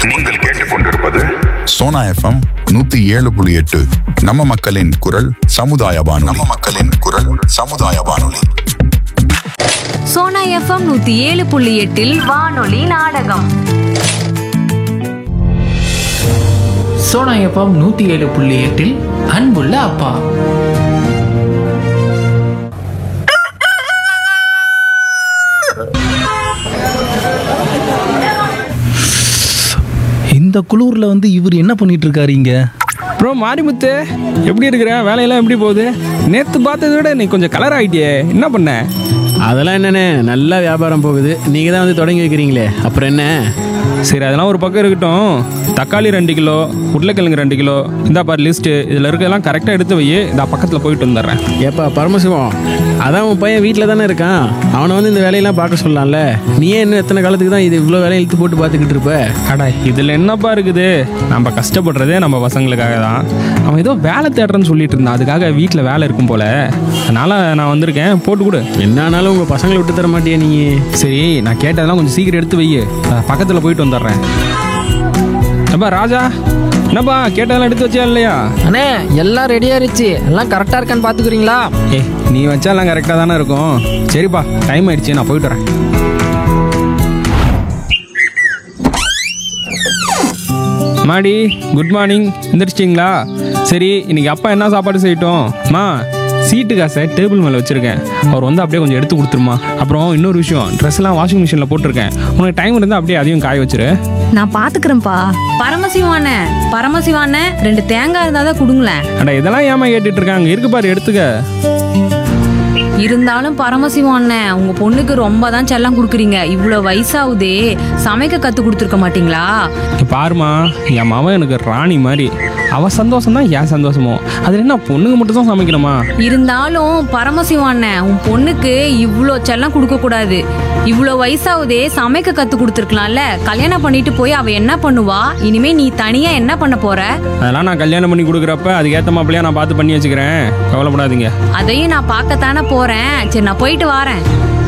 நீங்கள் கேட்டுக்கொண்டிருப்பது சோனா எஃப்எம் நூத்தி ஏழு புள்ளி எட்டு நம்ம மக்களின் குரல் சமுதாய வானொலி நம்ம மக்களின் குரல் சமுதாய வானொலி சோனா எஃப்எம் நூத்தி ஏழு புள்ளி எட்டில் வானொலி நாடகம் சோனா எஃப்எம் நூற்றி ஏழு புள்ளி எட்டில் அன்புள்ள அப்பா இந்த குளூர்ல வந்து இவர் என்ன பண்ணிட்டு இருக்காரு இங்க ப்ரோ மாரிமுத்து எப்படி இருக்கிற வேலையெல்லாம் எப்படி போகுது நேற்று பார்த்ததை விட நீ கொஞ்சம் கலர் ஆகிட்டியே என்ன பண்ண அதெல்லாம் என்னண்ணே நல்லா வியாபாரம் போகுது நீங்கள் தான் வந்து தொடங்கி வைக்கிறீங்களே அப்புறம் என்ன சரி அதெல்லாம் ஒரு பக்கம் இருக்கட்டும் தக்காளி ரெண்டு கிலோ உருளைக்கிழங்கு ரெண்டு கிலோ இந்த பாரு லிஸ்ட்டு இதில் இருக்கிறதெல்லாம் கரெக்டாக எடுத்து வை இந்த பக்கத்தில் போயிட்டு வந்துடுறேன் ஏப்பா பரமசிவம் அதான் உன் பையன் வீட்டில் தானே இருக்கான் அவனை வந்து இந்த வேலையெல்லாம் பார்க்க சொல்லலாம்ல நீ ஏன் இன்னும் எத்தனை காலத்துக்கு தான் இது இவ்வளோ வேலையை இழுத்து போட்டு பார்த்துக்கிட்டு இருப்ப அடா இதில் என்னப்பா இருக்குது நம்ம கஷ்டப்படுறதே நம்ம பசங்களுக்காக தான் அவன் ஏதோ வேலை தேடுறேன்னு சொல்லிட்டு இருந்தான் அதுக்காக வீட்டில் வேலை இருக்கும் போல அதனால் நான் வந்திருக்கேன் போட்டு கொடு என்ன ஆனாலும் உங்கள் பசங்களை விட்டு தர மாட்டியா நீ சரி நான் கேட்டதெல்லாம் கொஞ்சம் சீக்கிரம் எடுத்து வை பக்கத்தில் போயிட்டு வந்துடுறேன் ஏப்பா ராஜா என்னப்பா கேட்டதெல்லாம் எடுத்து வச்சியா இல்லையா அண்ணே எல்லாம் ரெடியா இருச்சு எல்லாம் கரெக்டா இருக்கான்னு பாத்துக்கிறீங்களா ஏய் நீ வச்சாலாம் கரெக்டாக தானே இருக்கும் சரிப்பா டைம் ஆயிடுச்சு நான் போயிட்டு வரேன் மாடி குட் மார்னிங் எந்திரிச்சிட்டிங்களா சரி இன்னைக்கு அப்பா என்ன சாப்பாடு செய்யட்டும் மா சீட்டு காசை டேபிள் மேலே வச்சுருக்கேன் அவர் வந்து அப்படியே கொஞ்சம் எடுத்து கொடுத்துருமா அப்புறம் இன்னொரு விஷயம் ட்ரெஸ்லாம் வாஷிங் மிஷினில் போட்டிருக்கேன் உனக்கு டைம் இருந்தால் அப்படியே அதையும் காய வச்சிரு நான் பாத்துக்கிறேன்ப்பா பரமசிவான பரமசிவான ரெண்டு தேங்காய் இருந்தாதான் கொடுங்களேன் அட இதெல்லாம் ஏமா கேட்டுட்டு இருக்காங்க இருக்கு பாரு எடுத்துக்க இருந்தாலும் பரமசிவான உங்க பொண்ணுக்கு ரொம்ப தான் செல்லம் கொடுக்குறீங்க இவ்வளோ வயசாகுதே சமைக்க கத்து கொடுத்துருக்க மாட்டீங்களா இங்க பாருமா என் மவன் எனக்கு ராணி மாதிரி அவ சந்தோஷம் தான் என் சந்தோஷமோ அது என்ன பொண்ணுங்க மட்டும் தான் சமைக்கணுமா இருந்தாலும் பரமசிவான உன் பொண்ணுக்கு இவ்வளோ செல்லம் கொடுக்க கூடாது இவ்வளோ வயசாகுதே சமைக்க கத்து கொடுத்துருக்கலாம்ல கல்யாணம் பண்ணிட்டு போய் அவ என்ன பண்ணுவா இனிமே நீ தனியா என்ன பண்ண போற அதெல்லாம் நான் கல்யாணம் பண்ணி கொடுக்குறப்ப அதுக்கேற்ற மாப்பிள்ளையா நான் பார்த்து பண்ணி வச்சுக்கிறேன் கவலைப்படாதீங்க அதையும் நான் பார்க்கத்தானே போறேன் சரி நான் போயிட்டு வரேன்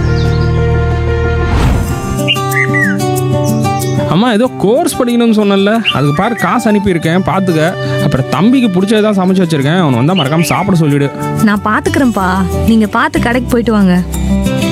அம்மா ஏதோ கோர்ஸ் படிக்கணும்னு சொன்னல அதுக்கு பாரு காசு அனுப்பியிருக்கேன் பார்த்துக்க அப்புறம் தம்பிக்கு பிடிச்சதான் சமைச்சு வச்சிருக்கேன் அவனை வந்தால் மறக்காம சாப்பிட சொல்லிடு நான் பாத்துக்கிறேன்ப்பா நீங்க பார்த்து கடைக்கு போயிட்டு வாங்க